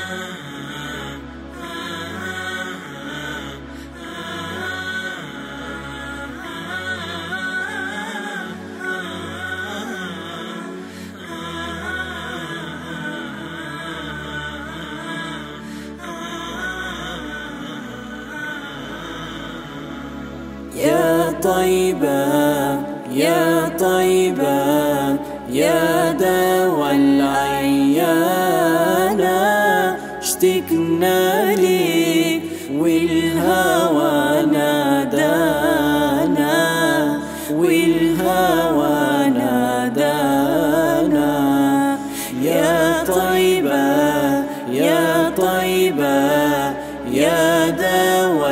يا طيبة يا طيبة يا دوا العيانة اشتقنا لك والهوى نادانا والهوى نادانا يا طيبة يا طيبة يا دوا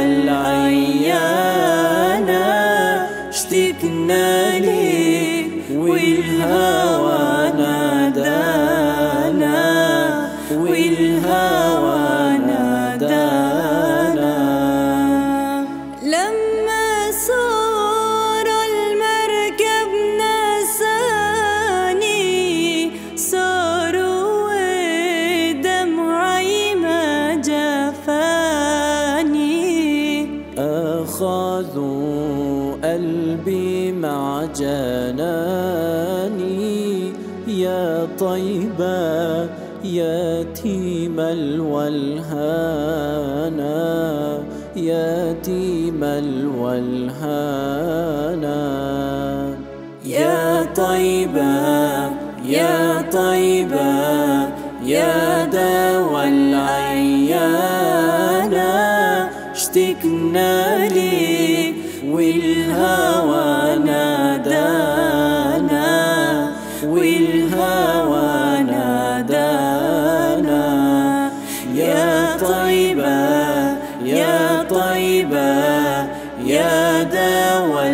العيانة اشتقنا لك والهوى نادانا والهوى نادانا لما صار المركب نساني صاروا دمعي ما جفاني أخذوا قلبي مع جناني يا طيبة يتيم الولهانا يتيم الولهانا يا طيبة يا طيبة يا دوا العيانة اشتقنا لك والهوى نادانا والهوى نادانا يا طيبة يا طيبة يا دوا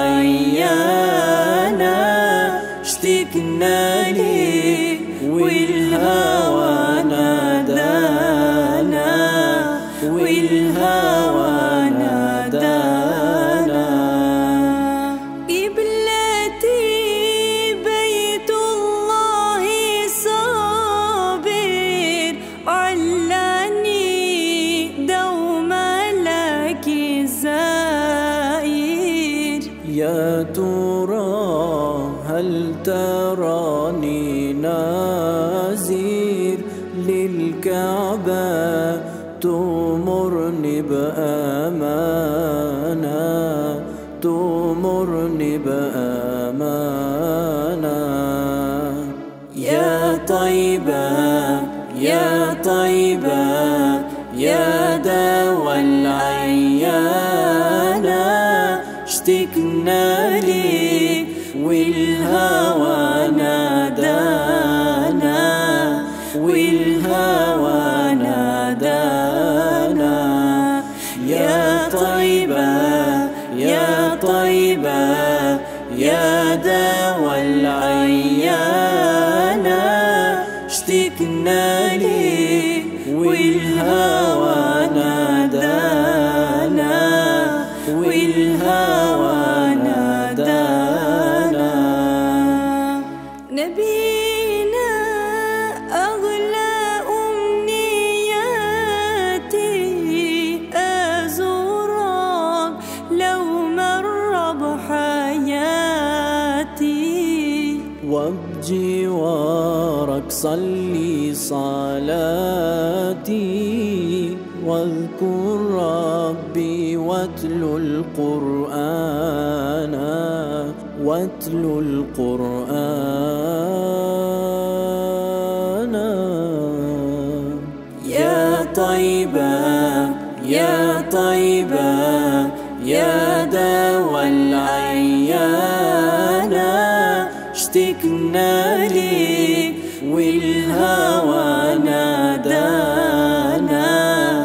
العيانة اشتقنا لك والهوى نادانا والهوى نادانا قبلتي بيت الله صابر علاني دوما لك زائر يا ترى هل تراني نازير للكعبة تمرني بأمانة تمرني بأمانة يا طيبة يا طيبة يا دوا العيانة اشتقنا لك والهوى نادانا والهوى نادانا يا طيبة يا طيبة يا دوا العيانة اشتقنا لك والهوى نادانا والهوى نادانا نبينا أغلى أمنياتي أزورك لو مر بحياتي وبجوارك صلي صلاتي واذكر ربي واتلو القرآن واتلو القرآن يا طيبة يا طيبة يا دوا العيانة اشتقنا لك والهوى نادانا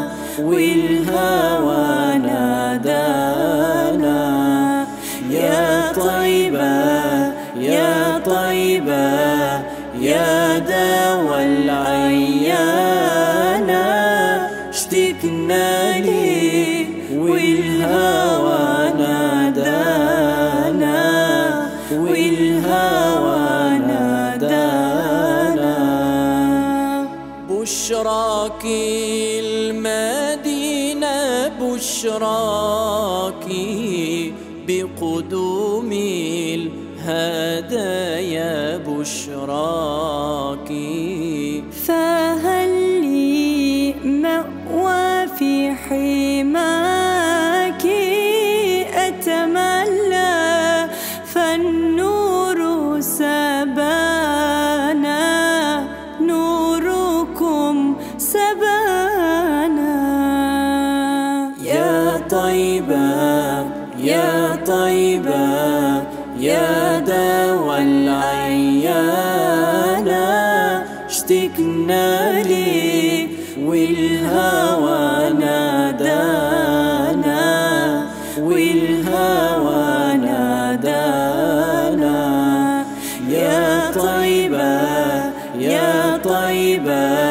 والهوى نادانا يا طيبة يا طيبة يا دوا العيانة اشتقنا لك والهوى نادانا والهوى نادانا بشراك المدينة بشراك بقدوم الهدايا بشراك فهل لي مأوى في حماك أتملى فالنور سبانا نوركم سبانا يا طيبة يا طيبة يا دوا العيانة اشتقنا لي والهوى نادانا والهوى نادانا يا طيبة يا طيبة